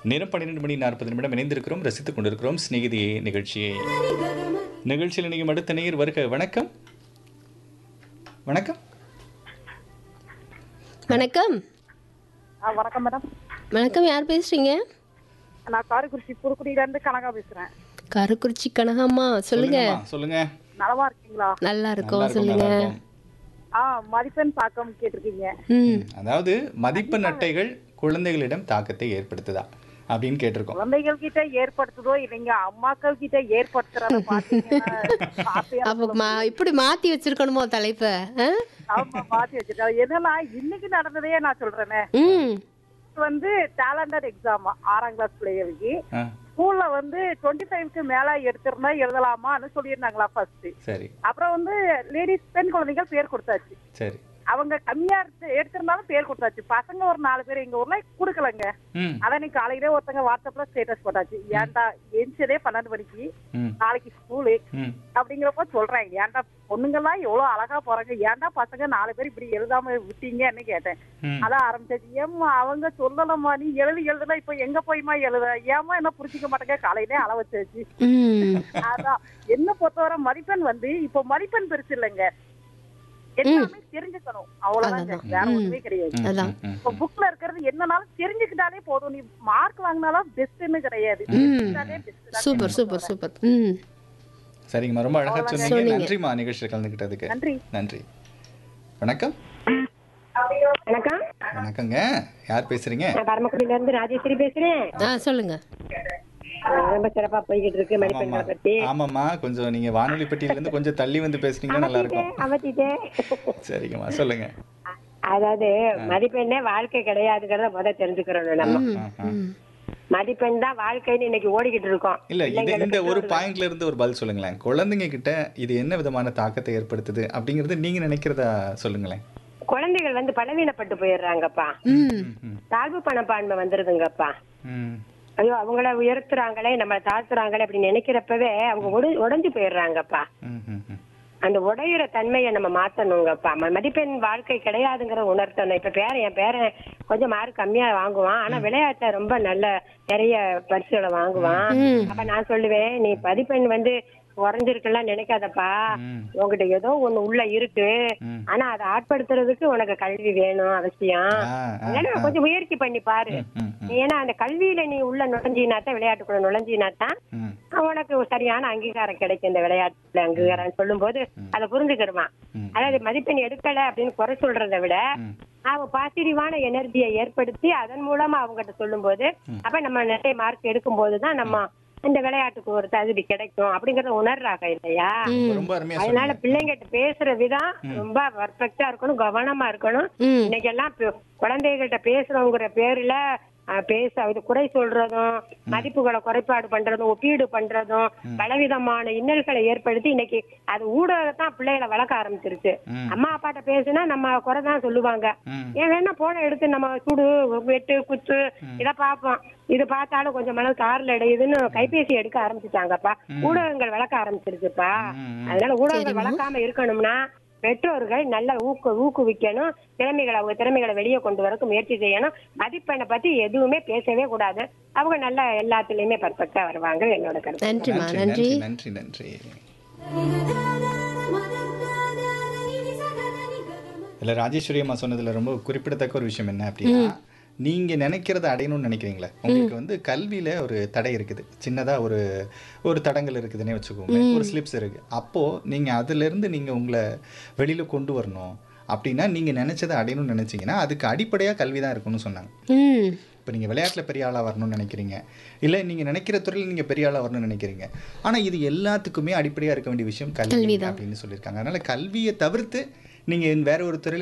நேரம் பன்னிரெண்டு மணி நாற்பது நிமிடம் இணைந்திருக்கிறோம் ரசித்துக் கொண்டிருக்கிறோம் சிநேகிதி நிகழ்ச்சியை நிகழ்ச்சியில் இணையும் அடுத்த நேயர் வருக வணக்கம் வணக்கம் வணக்கம் ஆ வணக்கம் மேடம் வணக்கம் யார் பேசுறீங்க நான் காரைக்குறிச்சி புதுக்குடியில இருந்து கனகா பேசுறேன் கருக்குறிச்சி கனகாம்மா சொல்லுங்க சொல்லுங்கம்மா, சொல்லுங்க நலமா இருக்கீங்களா நல்லா நல்லா இருக்கோம் இருக்கும், சொல்லுங்க நல்லா இருக்கும். ஆ மதிப்பெண் தாக்கம் கேட்டிருக்கீங்க ம் அதாவது மதிப்பெண் அட்டைகள் குழந்தைகளிடம் தாக்கத்தை ஏற்படுத்துதா அப்படின்னு கேட்டிருக்கோம் குழந்தைகள் கிட்ட ஏற்படுத்துதோ இல்லைங்க அம்மாக்கள் கிட்ட ஏற்படுத்துறத பாத்தீங்கன்னா ஆசையா அப்ப மா- இப்படி மாத்தி வச்சிருக்கணுமோ தலைப்ப ஆ? ஆமா மாத்தி வச்சிருக்காங்க என்னன்னா இன்னைக்கு நடந்ததே நான் சொல்றேனே ம் வந்து டேலண்டட் எக்ஸாம் ஆறாம் கிளாஸ் பிள்ளைகளுக்கு ஆ, ஸ்கூல்ல வந்து டுவெண்ட்டி ஃபைவ்க்கு மேல எடுத்திருந்தா எழுதலாமான்னு சொல்லியிருந்தாங்களா ஃபர்ஸ்ட் சரி அப்புறம் வந்து லேடிஸ் பெண் குழந்தைகள் பேர் கொடுத்தாச்சு சரி அவங்க கம்மியா எடுத்து எடுத்திருந்தாலும் பேர் கொடுத்தாச்சு பசங்க ஒரு நாலு பேர் எங்க ஊர்ல கொடுக்கலங்க ம் அதான் இன்னைக்கு காலையிலே ஒருத்தங்க வாட்ஸ்அப்ல ஸ்டேட்டஸ் போட்டாச்சு ஏன்டா எரிச்சதே பன்னெண்டு மணிக்கு ம் நாளைக்கு ஸ்கூலு ம் அப்படிங்கிறப்ப சொல்றேன் ஏன்டா பொண்ணுங்கெல்லாம் எவ்வளவு அழகா போறாங்க ஏன்டா பசங்க நாலு பேர் இப்படி எழுதாம விட்டீங்கன்னு கேட்டேன் ம் அதான் ஆரம்பிச்சாச்சு ஏம்மா அவங்க சொல்லலம்மா நீ எழுதி எழுதுனா இப்ப எங்க போய்மா எழுத ஏமா என்ன புரிஞ்சுக்க மாட்டேங்க காலையிலே அள வச்சாச்சு ம் அதான் என்ன பொறுத்தவரை மதிப்பெண் வந்து இப்போ மதிப்பெண் பெருசு இல்லைங்க எல்லாமே தெரிஞ்சுக்கணும் அவ்வளவுதாங்க அதான். வேற ம். ஒண்ணுமே கிடையாது ம், அதான். ம், இப்போ புக்ல இருக்கிறது என்னனாலும் தெரிஞ்சுக்கிட்டாலே போதும் நீ மார்க் வாங்கினாலும் பெஸ்ட்னு கிடையாது ம். தெரிஞ்சுக்கிட்டாலே best தான். சூப்பர் சூப்பர் சூப்பர் ம் சரிங்கம்மா ரொம்ப அழகா சொன்னீங்க சொன்னீங்க. நன்றிம்மா நிகழ்ச்சியில் கலந்துக்கிட்டதுக்கு நன்றி நன்றி வணக்கம் வணக்கம் வணக்கங்க யார் பேசுறீங்க நான் பரமக்குடியில இருந்து ராஜேஸ்வரி பேசுறேன் ஆ சொல்லுங்க அஹ் ரொம்ப சிறப்பா போய்கிட்டு இருக்கு ஆமாம்மா மதிப்பெண்களை பத்தி ஆமாம்மா கொஞ்சம் நீங்க வானொலி பெட்டியில இருந்து கொஞ்சம் தள்ளி வந்து பேசுனீங்கன்னா நல்லா இருக்கும் அவத்திட்டேன் சரிங்கம்மா சொல்லுங்க அதாவது மதிப்பெண்ணே வாழ்க்கை கிடையாதுங்கிறத முத தெரிஞ்சுக்கிறோம் நம்ம ஆஹா. மதிப்பெண் தான் வாழ்க்கைன்னு இன்னைக்கு ஓடிக்கிட்டு இருக்கோம் இல்ல இது இந்த ஒரு பாயிண்ட்ல இருந்து ஒரு பதில் சொல்லுங்களேன் குழந்தைங்க கிட்ட இது என்ன விதமான தாக்கத்தை ஏற்படுத்துது அப்படிங்கறது நீங்க நினைக்கிறதா சொல்லுங்களேன் குழந்தைகள் வந்து பலவீனப்பட்டு போயிடுறாங்கப்பா ம் ம், தாழ்வு பணப்பான்மை வந்துருதுங்கப்பா ம், ஐயோ அவங்கள உயர்த்துறாங்களே நம்ம தாழ்த்துறாங்களே அப்படின்னு நினைக்கிறப்பவே அவங்க உட- உடைஞ்சு போயிடுறாங்கப்பா ம், ம், ம். அந்த உடையிற தன்மையை நம்ம மாத்தணுங்கப்பா ம- மதிப்பெண் வாழ்க்கை கிடையாதுங்கிற உணர்த்தணும் இப்ப பேரன் என் பேரன் கொஞ்சம் மார்க் கம்மியா வாங்குவான் ஆனா விளையாட்டுல ரொம்ப நல்ல நிறைய பரிசுகளை வாங்குவான் அப்ப நான் சொல்லுவேன் நீ மதிப்பெண் வந்து குறைஞ்சிருக்குலாம் நினைக்காதப்பா ம். உன்கிட்ட ஏதோ ஒண்ணு உள்ள இருக்கு ம். ஆனா அதை ஆட்படுத்துறதுக்கு உனக்கு கல்வி வேணும் அவசியம் ஆ, ஆ, அதனால ஆ. கொஞ்சம் முயற்சி பண்ணி பாரு ம், ம், நீ ஏன்னா அந்த கல்வியில நீ உள்ள நுழைஞ்சினாத்தான் விளையாட்டுக்குள்ள நுழைஞ்சினாத்தான் ம், உனக்கு ஒரு சரியான அங்கீகாரம் கிடைக்கும் இந்த விளையாட்டுல அங்கீகாரம் சொல்லும்போது அதை புரிஞ்சுக்கிடுவான் ம். அதாவது மதிப்பெண் எடுக்கல அப்படின்னு குறை சொல்றதை விட ம். அவன் பாசிட்டிவான எனர்ஜியை ஏற்படுத்தி அதன் மூலமா அவங்ககிட்ட சொல்லும்போது அப்ப நம்ம நிறைய மார்க் எடுக்கும் போதுதான் நம்ம இந்த விளையாட்டுக்கு ஒரு தகுதி கிடைக்கும் அப்படிங்கறத உணர்றாங்க இல்லையா ரொம்ப- ரொம்ப அருமையா அதனால சொன்னீங்க பிள்ளைங்கிட்ட பேசுற விதம் ரொம்ப பர்ஃபெக்டா இருக்கணும் கவனமா இருக்கணும் ம் இன்னைக்கு எல்லாம் குழந்தைகள்கிட்ட பேசுறோங்கிற பேர்ல அஹ், பேச இது குறை சொல்றதும் மதிப்புகளை குறைபாடு பண்றதும் ஒப்பீடு பண்றதும் பலவிதமான இன்னல்களை ஏற்படுத்தி இன்னைக்கு அது ஊடகத்தான் பிள்ளைகளை வளர்க்க ஆரம்பிச்சிருச்சு ம். அம்மா அப்பாட்ட பேசுனா நம்ம குறை தான் சொல்லுவாங்க ம். ஏன் வேணா போன எடுத்து நம்ம சுடு வெட்டு குத்து இத பார்ப்போம் இது பார்த்தாலும் கொஞ்சம் மனசு கார்ல இடையுதுன்னு கைபேசி எடுக்க ஆரம்பிச்சுட்டாங்கப்பா ஊடகங்கள் வளர்க்க ஆரம்பிச்சிருச்சுப்பா ம். அதனால ஊடகங்கள் வளர்க்காம இருக்கணும்னா பெற்றோர்கள் நல்ல ஊக்க ஊக்குவிக்கணும் திறமைகளை அவங்க திறமைகளை வெளியே கொண்டு வரக்கு முயற்சி செய்யணும் மதிப்பெண்ணை பத்தி எதுவுமே பேசவே கூடாது அவங்க நல்ல எல்லாத்துலயுமே பர்ஃபெக்டா வருவாங்க என்னோட கருத்து நன்றிம்மா நன்றி நன்றி நன்றி நன்றி இல்ல ராஜேஸ்வரி அம்மா சொன்னதுல ரொம்ப குறிப்பிடத்தக்க ஒரு விஷயம் என்ன அப்படின்னா நீங்க நினைக்கிறத அடையணும்னு நினைக்கிறீங்களே உங்களுக்கு வந்து கல்வியில ஒரு தடை இருக்குது சின்னதா ஒரு ஒரு தடங்கள் இருக்குதுன்னே வச்சுக்கோங்க ஒரு ஸ்லிப்ஸ் இருக்கு அப்போ நீங்க அதுல இருந்து நீங்க உங்களை வெளியில கொண்டு வரணும் அப்படின்னா நீங்க நினைச்சதை அடையணும்னு நினைச்சீங்கன்னா அதுக்கு அடிப்படையா கல்வி தான் இருக்கும்னு சொன்னாங்க ம் இப்போ நீங்கள் விளையாட்டில் பெரிய ஆளாக வரணும்னு நினைக்கிறீங்க இல்லை நீங்கள் நினைக்கிற துறையில் நீங்கள் பெரிய ஆளாக வரணும்னு நினைக்கிறீங்க ஆனால் இது எல்லாத்துக்குமே அடிப்படையாக இருக்க வேண்டிய விஷயம் கல்வி அப்படின்னு சொல்லியிருக்காங்க அதனால் கல்வியை தவிர்த்து நீங்கள் வேற ஒரு துறையில்